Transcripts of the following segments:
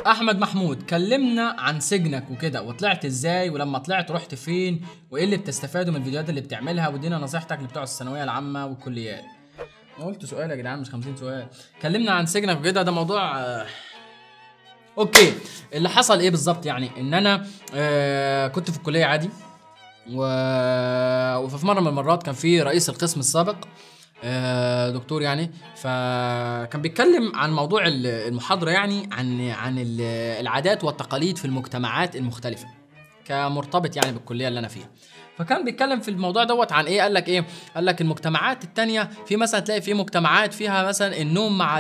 احمد محمود كلمنا عن سجنك وكده وطلعت ازاي ولما طلعت رحت فين وايه اللي بتستفاده من الفيديوهات اللي بتعملها وادينا نصيحتك لبتوع الثانويه العامه والكليات انا قلت سؤال يا جدعان مش 50 سؤال كلمنا عن سجنك وكده ده موضوع آه، اوكي اللي حصل ايه بالظبط يعني ان انا آه كنت في الكليه عادي و... وفي مره من المرات كان في رئيس القسم السابق آه، دكتور يعني فكان بيتكلم عن موضوع ال- المحاضره يعني عن عن ال- العادات والتقاليد في المجتمعات المختلفه كمرتبط يعني بالكليه اللي انا فيها فكان بيتكلم في الموضوع دوت عن ايه قال لك ايه قال لك المجتمعات التانية في مثلا تلاقي في مجتمعات فيها مثلا النوم مع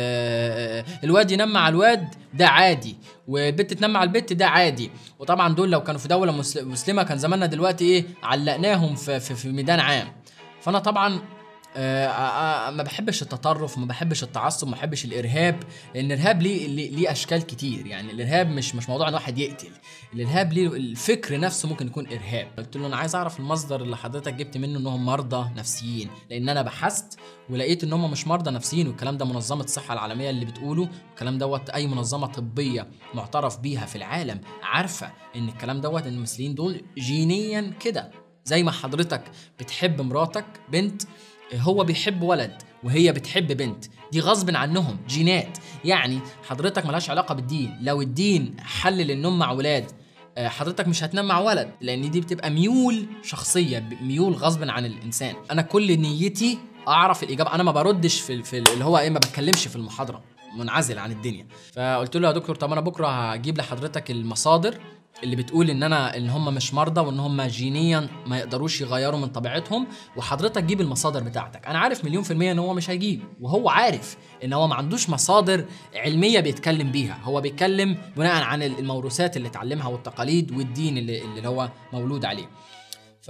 ال- الواد ينام مع الواد ده عادي والبت تنام مع البت ده عادي وطبعا دول لو كانوا في دوله مسل- مسلمه كان زماننا دلوقتي ايه علقناهم في في, في ميدان عام فانا طبعا آه، آه، آه، ما بحبش التطرف ما بحبش التعصب ما بحبش الارهاب لان الارهاب ليه ليه ليه اشكال كتير يعني الارهاب مش مش موضوع ان واحد يقتل الارهاب ليه الفكر نفسه ممكن يكون ارهاب قلت له انا عايز اعرف المصدر اللي حضرتك جبت منه انهم مرضى نفسيين لان انا بحثت ولقيت ان هم مش مرضى نفسيين والكلام ده منظمه الصحه العالميه اللي بتقوله الكلام دوت اي منظمه طبيه معترف بيها في العالم عارفه ان الكلام دوت ان المثليين دول جينيا كده زي ما حضرتك بتحب مراتك بنت هو بيحب ولد وهي بتحب بنت دي غصب عنهم جينات يعني حضرتك ملهاش علاقه بالدين لو الدين حلل النوم مع ولاد آه، حضرتك مش هتنام مع ولد لان دي بتبقى ميول شخصيه ب- ميول غصب عن الانسان انا كل نيتي اعرف الاجابه انا ما بردش في في اللي هو ايه ما بتكلمش في المحاضره منعزل عن الدنيا فقلت له يا دكتور طب انا بكره هجيب لحضرتك المصادر اللي بتقول ان انا ان هم مش مرضى وان هم جينيا ما يقدروش يغيروا من طبيعتهم وحضرتك جيب المصادر بتاعتك انا عارف مليون في المية ان هو مش هيجيب وهو عارف ان هو ما عندوش مصادر علمية بيتكلم بيها هو بيتكلم بناء عن الموروثات اللي اتعلمها والتقاليد والدين اللي, اللي هو مولود عليه ف...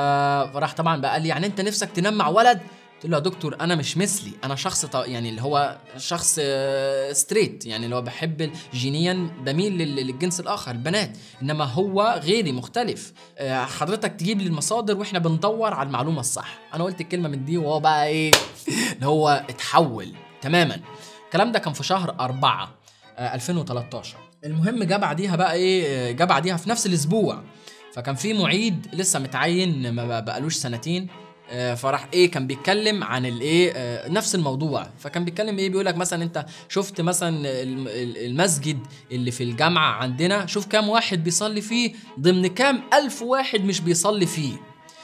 فراح طبعا بقى قال لي يعني انت نفسك تنام مع ولد قلت له يا دكتور انا مش مثلي انا شخص ط... يعني اللي هو شخص آه، ستريت يعني اللي هو بحب جينيا بميل لل- للجنس الاخر البنات انما هو غيري مختلف آه، حضرتك تجيب لي المصادر واحنا بندور على المعلومه الصح انا قلت الكلمه من دي وهو بقى ايه اللي هو اتحول تماما الكلام ده كان في شهر أربعة آه، 2013 المهم جه بعديها بقى ايه آه، جه بعديها في نفس الاسبوع فكان في معيد لسه متعين ما بقالوش سنتين آه، فراح ايه كان بيتكلم عن الايه آه، نفس الموضوع فكان بيتكلم ايه بيقول لك مثلا انت شفت مثلا الم- ال- المسجد اللي في الجامعه عندنا شوف كام واحد بيصلي فيه ضمن كام الف واحد مش بيصلي فيه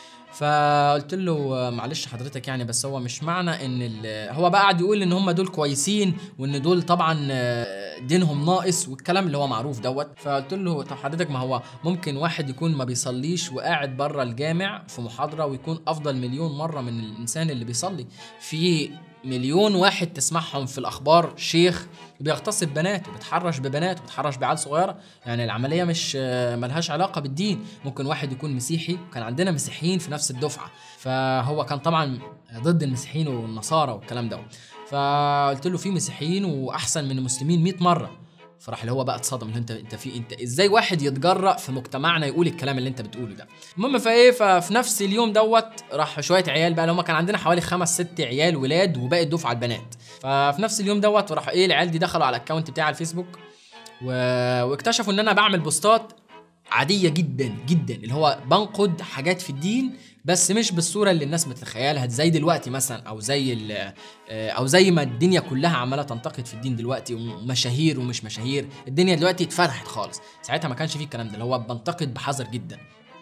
فقلت له آه، معلش حضرتك يعني بس هو مش معنى ان ال- هو بقى قاعد يقول ان هم دول كويسين وان دول طبعا آه، دينهم ناقص والكلام اللي هو معروف دوت فقلت له طب حضرتك ما هو ممكن واحد يكون ما بيصليش وقاعد بره الجامع في محاضره ويكون افضل مليون مره من الانسان اللي بيصلي في مليون واحد تسمعهم في الاخبار شيخ بيغتصب بنات وبيتحرش ببنات وبيتحرش بعيال صغيره يعني العمليه مش آه، ملهاش علاقه بالدين ممكن واحد يكون مسيحي وكان عندنا مسيحيين في نفس الدفعه فهو كان طبعا ضد المسيحيين والنصارى والكلام ده فقلت له في مسيحيين واحسن من المسلمين 100 مره فراح اللي هو بقى اتصدم اللي انت انت في انت ازاي واحد يتجرأ في مجتمعنا يقول الكلام اللي انت بتقوله ده المهم فايه ففي نفس اليوم دوت راح شويه عيال بقى اللي هم كان عندنا حوالي خمس ست عيال ولاد وباقي الدفعه البنات ففي نفس اليوم دوت راح ايه العيال دي دخلوا على الاكونت بتاعي على الفيسبوك و... واكتشفوا ان انا بعمل بوستات عادية جدا جدا اللي هو بنقد حاجات في الدين بس مش بالصورة اللي الناس بتتخيلها زي دلوقتي مثلا او زي ال- آه، او زي ما الدنيا كلها عمالة تنتقد في الدين دلوقتي ومشاهير ومش مشاهير الدنيا دلوقتي اتفتحت خالص ساعتها ما كانش فيه الكلام ده اللي هو بنتقد بحذر جدا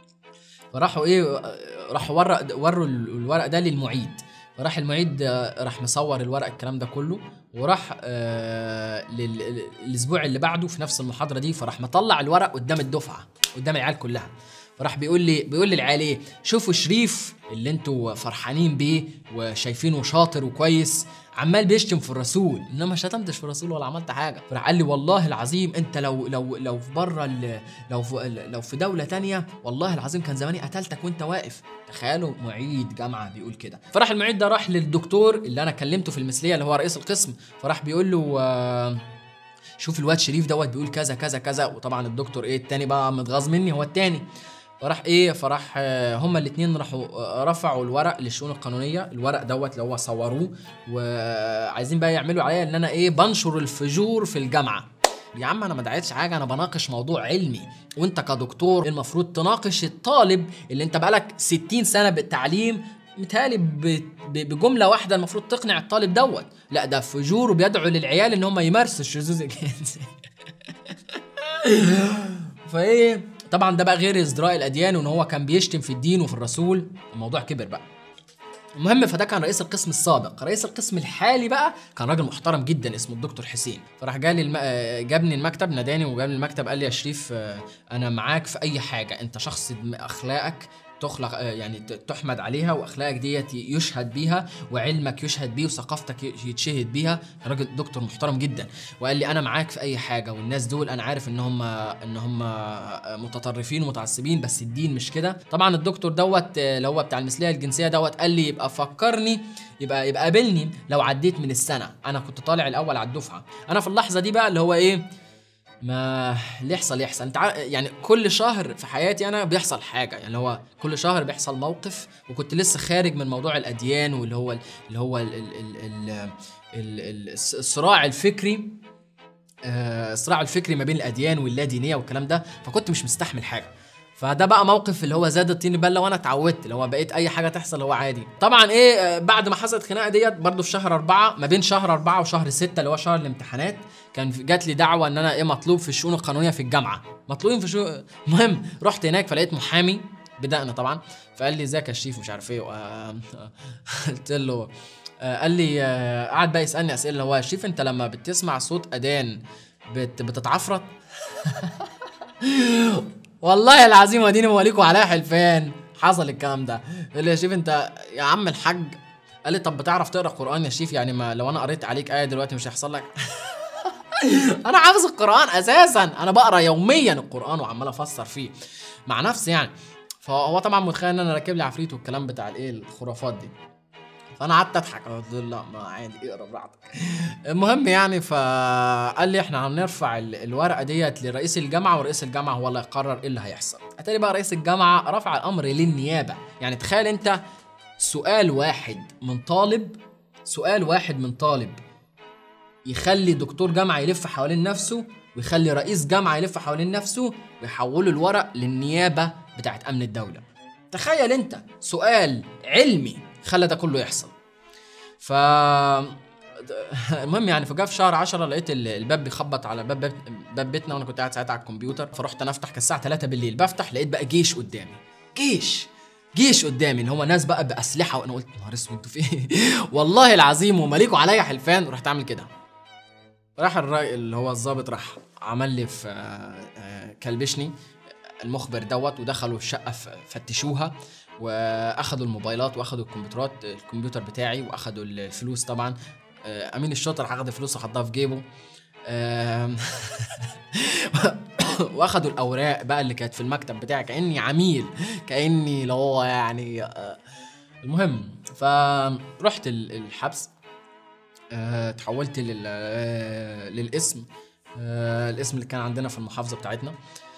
فراحوا ايه آه، راحوا ورق وروا ال- الورق ده للمعيد فراح المعيد آه، راح مصور الورق الكلام ده كله وراح آه لل- ال- الاسبوع اللي بعده في نفس المحاضره دي فراح مطلع الورق قدام الدفعه قدام العيال كلها فراح بيقول لي بيقول للعيال ايه شوفوا شريف اللي انتوا فرحانين بيه وشايفينه شاطر وكويس عمال بيشتم في الرسول انما ما شتمتش في الرسول ولا عملت حاجه فراح قال لي والله العظيم انت لو لو لو في بره ال- لو في لو في دوله تانية والله العظيم كان زماني قتلتك وانت واقف تخيلوا معيد جامعه بيقول كده فراح المعيد ده راح للدكتور اللي انا كلمته في المثليه اللي هو رئيس القسم فراح بيقول له آه شوف الواد شريف دوت بيقول كذا كذا كذا وطبعا الدكتور ايه التاني بقى متغاظ مني هو التاني فراح ايه فراح آه، هما الاثنين راحوا آه، رفعوا الورق للشؤون القانونيه الورق دوت اللي هو صوروه وعايزين بقى يعملوا عليا ان انا ايه بنشر الفجور في الجامعه يا عم انا ما دعيتش حاجه انا بناقش موضوع علمي وانت كدكتور المفروض تناقش الطالب اللي انت بقالك 60 سنه بالتعليم متهيألي ب- ب- بجمله واحده المفروض تقنع الطالب دوت لا ده فجور وبيدعو للعيال ان هم يمارسوا الشذوذ الجنسي فايه طبعا ده بقى غير ازدراء الاديان وان هو كان بيشتم في الدين وفي الرسول الموضوع كبر بقى المهم فده كان رئيس القسم السابق رئيس القسم الحالي بقى كان راجل محترم جدا اسمه الدكتور حسين فراح جالي الم... آه، جابني المكتب ناداني وجابني المكتب قال لي يا شريف آه، انا معاك في اي حاجه انت شخص دم- اخلاقك تخلق آه، يعني ت- تحمد عليها واخلاقك ديت يشهد بيها وعلمك يشهد بيه وثقافتك ي- يتشهد بيها راجل دكتور محترم جدا وقال لي انا معاك في اي حاجه والناس دول انا عارف ان هم ان هم متطرفين ومتعصبين بس الدين مش كده طبعا الدكتور دوت آه، اللي هو بتاع المثليه الجنسيه دوت قال لي يبقى فكرني يبقى يبقى قابلني لو عديت من السنه انا كنت طالع الاول على الدفعه انا في اللحظه دي بقى اللي هو ايه ما اللي يحصل يحصل انت عارف يعني كل شهر في حياتي انا بيحصل حاجه يعني هو كل شهر بيحصل موقف وكنت لسه خارج من موضوع الاديان واللي هو اللي هو ال ال ال ال ال ال الصراع الفكري آه، الصراع الفكري ما بين الاديان واللادينيه والكلام ده فكنت مش مستحمل حاجه فده بقى موقف اللي هو زاد الطين بله وانا اتعودت اللي هو بقيت اي حاجه تحصل هو عادي طبعا ايه آه، بعد ما حصلت الخناقه ديت برضو في شهر أربعة ما بين شهر أربعة وشهر ستة اللي هو شهر الامتحانات كان في- جات لي دعوه ان انا ايه مطلوب في الشؤون القانونيه في الجامعه مطلوبين في شو المهم رحت هناك فلقيت محامي بدقنا طبعا فقال لي ازيك يا شريف مش عارف ايه و- قلت له آه، قال لي آه، قعد بقى يسالني اسئله اللي هو شريف انت لما بتسمع صوت اذان بت بتتعفرت والله العظيم وديني مواليكوا عليا حلفان حصل الكلام ده قال لي يا شريف انت يا عم الحاج قال لي طب بتعرف تقرا قران يا شريف يعني ما لو انا قريت عليك ايه دلوقتي مش هيحصل لك انا حافظ القران اساسا انا بقرا يوميا القران وعمال افسر فيه مع نفسي يعني فهو طبعا متخيل ان انا راكب لي عفريت والكلام بتاع الايه الخرافات دي فانا قعدت اضحك قلت له لا ما عادي اقرا براحتك المهم يعني فقال لي احنا هنرفع ال- الورقه ديت لرئيس الجامعه ورئيس الجامعه هو اللي هيقرر ايه اللي هيحصل اتاري بقى رئيس الجامعه رفع الامر للنيابه يعني تخيل انت سؤال واحد من طالب سؤال واحد من طالب يخلي دكتور جامعه يلف حوالين نفسه ويخلي رئيس جامعه يلف حوالين نفسه ويحولوا الورق للنيابه بتاعت امن الدوله تخيل انت سؤال علمي خلى ده كله يحصل ف المهم يعني فجاه في شهر 10 لقيت ال- الباب بيخبط على باب باب, باب بيتنا وانا كنت قاعد ساعتها على الكمبيوتر فرحت انا افتح كان الساعه 3 بالليل بفتح لقيت بقى جيش قدامي جيش جيش قدامي اللي هو ناس بقى باسلحه وانا قلت نهار اسود انتوا في ايه والله العظيم وماليكوا عليا حلفان ورحت اعمل كده راح الراجل اللي هو الظابط راح عمل لي في آه، آه، كلبشني المخبر دوت ودخلوا الشقه ف- فتشوها واخدوا الموبايلات واخدوا الكمبيوترات الكمبيوتر بتاعي واخدوا الفلوس طبعا آه، امين الشرطه راح اخد الفلوس وحطها في جيبه آم، واخدوا الاوراق بقى اللي كانت في المكتب بتاعي كاني عميل كاني اللي هو يعني آه، المهم فرحت ال- الحبس آه، اتحولت لل آه، للاسم آه، الاسم اللي كان عندنا في المحافظه بتاعتنا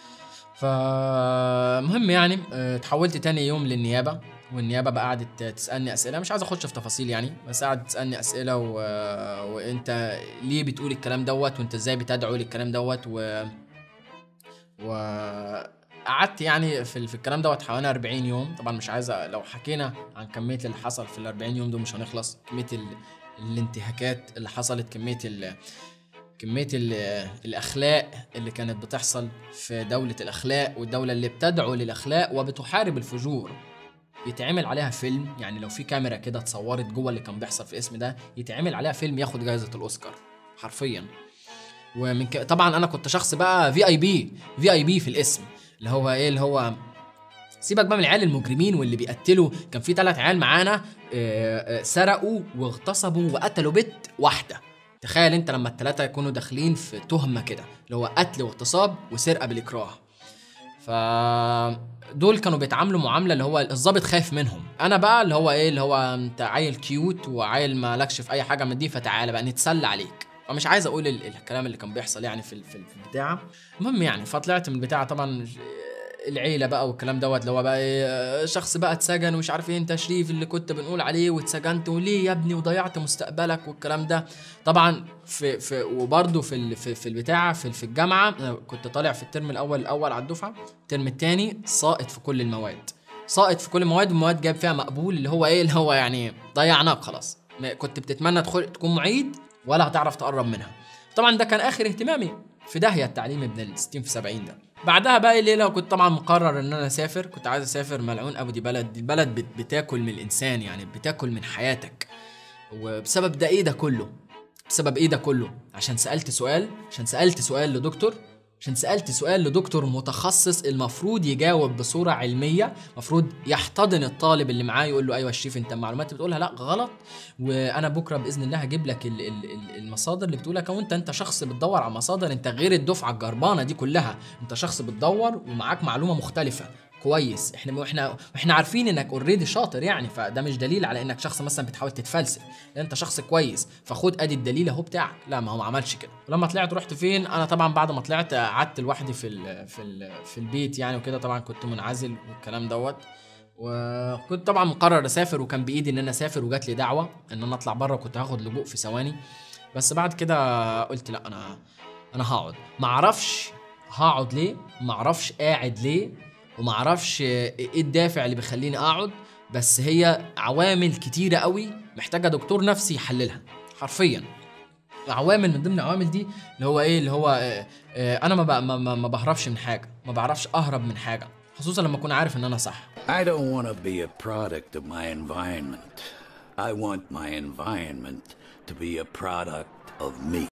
فمهم يعني آه، اتحولت تاني يوم للنيابه والنيابه بقى قعدت تسالني اسئله مش عايز اخش في تفاصيل يعني بس قعدت تسالني اسئله و... وانت ليه بتقول الكلام دوت وانت ازاي بتدعو للكلام دوت و و قعدت يعني في, ال- في الكلام دوت حوالي 40 يوم طبعا مش عايز أ- لو حكينا عن كميه اللي حصل في ال 40 يوم دول مش هنخلص كميه ال... الانتهاكات اللي حصلت كميه ال... كميه ال... الاخلاق اللي كانت بتحصل في دوله الاخلاق والدوله اللي بتدعو للاخلاق وبتحارب الفجور يتعمل عليها فيلم يعني لو في كاميرا كده اتصورت جوه اللي كان بيحصل في الاسم ده يتعمل عليها فيلم ياخد جائزه الاوسكار حرفيا ومن ك... طبعا انا كنت شخص بقى في اي بي في اي بي في الاسم اللي هو ايه اللي هو سيبك بقى من العيال المجرمين واللي بيقتلوا كان في ثلاث عيال معانا آه، آه، سرقوا واغتصبوا وقتلوا بنت واحده تخيل انت لما الثلاثه يكونوا داخلين في تهمه كده اللي هو قتل واغتصاب وسرقه بالاكراه ف دول كانوا بيتعاملوا معامله اللي هو الظابط خايف منهم انا بقى اللي هو ايه اللي هو انت عيل كيوت وعيل ما لكش في اي حاجه من دي فتعالى بقى نتسلى عليك فمش عايز اقول ال- الكلام اللي كان بيحصل يعني في ال- في ال- في البتاعه المهم يعني فطلعت من البتاعه طبعا العيله بقى والكلام دوت اللي هو بقى إيه شخص بقى اتسجن ومش عارف ايه انت شريف اللي كنت بنقول عليه واتسجنت وليه يا ابني وضيعت مستقبلك والكلام ده طبعا في في وبرده في ال- في, في البتاعه في, في الجامعه أنا كنت طالع في الترم الاول الاول على الدفعه الترم الثاني ساقط في كل المواد ساقط في كل المواد والمواد جاب فيها مقبول اللي هو ايه اللي هو يعني ضيعناك خلاص ما- كنت بتتمنى تدخل تكون معيد ولا هتعرف تقرب منها طبعا ده كان اخر اهتمامي في داهيه التعليم ابن ال 60 في 70 ده بعدها بقى الليله كنت طبعا مقرر ان انا اسافر كنت عايز اسافر ملعون ابو دي بلد دي البلد بت- بتاكل من الانسان يعني بتاكل من حياتك وبسبب ده ايه ده كله بسبب ايه ده كله عشان سالت سؤال عشان سالت سؤال لدكتور عشان سالت سؤال لدكتور متخصص المفروض يجاوب بصوره علميه المفروض يحتضن الطالب اللي معاه يقول له ايوه يا شريف انت المعلومات اللي بتقولها لا غلط وانا بكره باذن الله هجيب لك ال- ال- ال- المصادر اللي بتقولك وانت انت شخص بتدور على مصادر انت غير الدفعه الجربانه دي كلها انت شخص بتدور ومعاك معلومه مختلفه كويس احنا احنا احنا عارفين انك اوريدي شاطر يعني فده مش دليل على انك شخص مثلا بتحاول تتفلسف لان انت شخص كويس فخد ادي الدليل اهو بتاعك لا ما هو ما عملش كده ولما طلعت رحت فين انا طبعا بعد ما طلعت قعدت لوحدي في ال في ال في البيت يعني وكده طبعا كنت منعزل والكلام دوت وكنت طبعا مقرر اسافر وكان بايدي ان انا اسافر وجات لي دعوه ان انا اطلع بره وكنت هاخد لجوء في ثواني بس بعد كده قلت لا انا انا هقعد ما اعرفش هقعد ليه ما اعرفش قاعد ليه وما اعرفش ايه الدافع اللي بيخليني اقعد بس هي عوامل كتيره قوي محتاجه دكتور نفسي يحللها حرفيا عوامل من ضمن العوامل دي اللي هو ايه اللي هو آه، آه، انا ما, ب- ما, ما, ما بهربش من حاجه ما بعرفش اهرب من حاجه خصوصا لما اكون عارف ان انا صح I don't want to be a product of my environment. I want my environment to be a product of me.